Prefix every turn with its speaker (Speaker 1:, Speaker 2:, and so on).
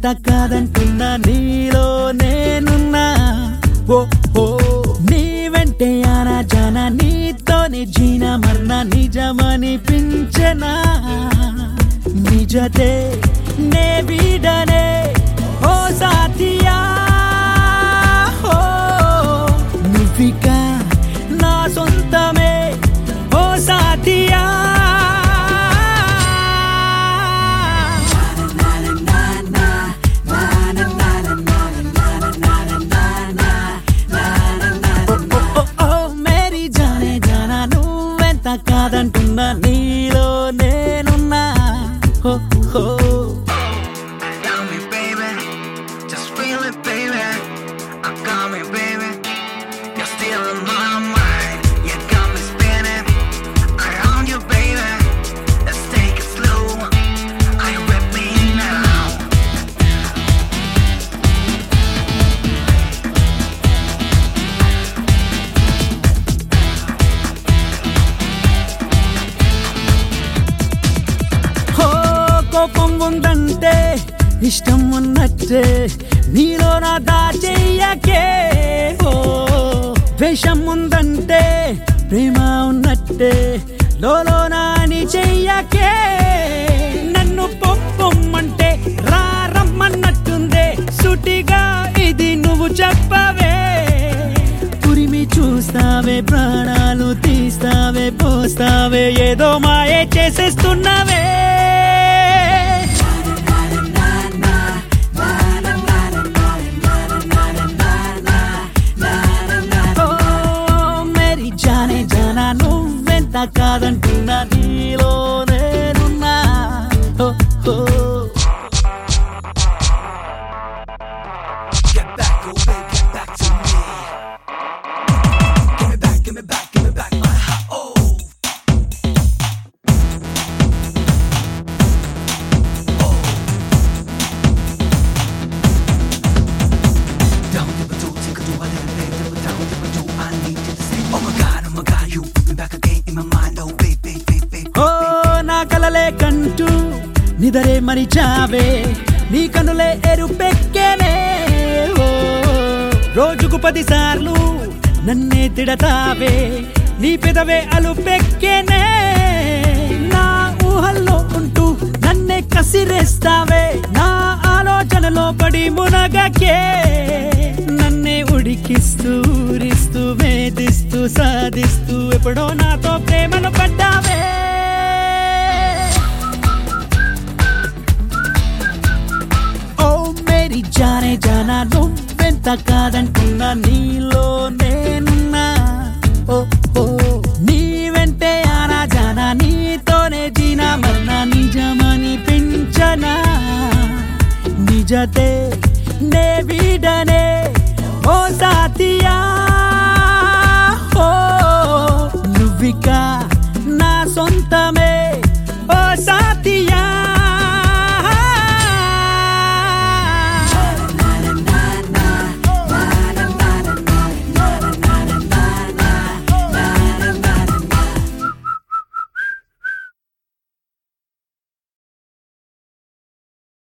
Speaker 1: కాదంటున్నా నీలో నేనున్నా ఓ ఓ నీ వెంటే ఆనా జానా నీతోనే జీన మరణ నిజమనిపించనా నిజతే నే వీడనే ఓ సాథియా ఓ నువ్విక నా సొంతమే ఓ సాథియా ఓ, ఓ, ఓ, మేరీ జానే జానా నువ్వెంత కాదంటున్నా నీలో నేనున్నా హో హో
Speaker 2: Got me, baby. Just feel it, baby. I got me, baby. You're still in my mind. You got me spinning around you, baby. Let's take it slow. Are you with me now?
Speaker 1: హో కోపం ఉందంటే ఇష్టం ఉన్నట్టే నీలో నా దాచెయ్యకే ఓ ద్వేషం ఉందంటే ప్రేమ ఉన్నట్టే లోలో నాని చెయ్యకే నన్ను పొమ్మంటే రా రమ్మన్నట్టుందే సుటిగా ఇది నువ్వు చెప్పవే పురిమి చూస్తావే ప్రాణాలు తీస్తావే పోస్తావే ఏదో మాయే చేసేస్తున్నావే ఓ, మేరీ జానే జానా నువ్వెంత కాదంటున్నా నీలో నేనున్నా ఓ, ఓ.
Speaker 3: Get back, oh baby, get back to me. Give me back, give me back, give me back my heart. Oh. Down, dip, do, take a do, I let it lay, dip, down, dip, do, I need you to stay. Oh my God, oh my God, you put me back again in my mind, oh baby, baby.
Speaker 1: ఓ నా కలలే కంటూ నిదరే మరిచావే నీ కనులే ఎరుపెక్కేనే ఓ రోజుకు పది సార్లు నన్నే తిడతావే నీ పెదవే అలుపెక్కేనే నా ఊహల్లో ఉంటూ నన్నే కసిరేస్తావే నా ఆలోచనలో పడి మునగకే నన్నే ఉడికిస్తూ ఊరిస్తూ వేధిస్తూ సాధిస్తూ ఎప్పుడో నాతో ప్రేమను పడ్డావే ఓ మేరీ జానే జానా నువ్వెంత కాదంటున్నా నీలో నేనున్నా ఓ ఓ నీ వెంటే ఆనా జానా నీతోనే జీనా మరణ నిజమని పెంచనా నిజతే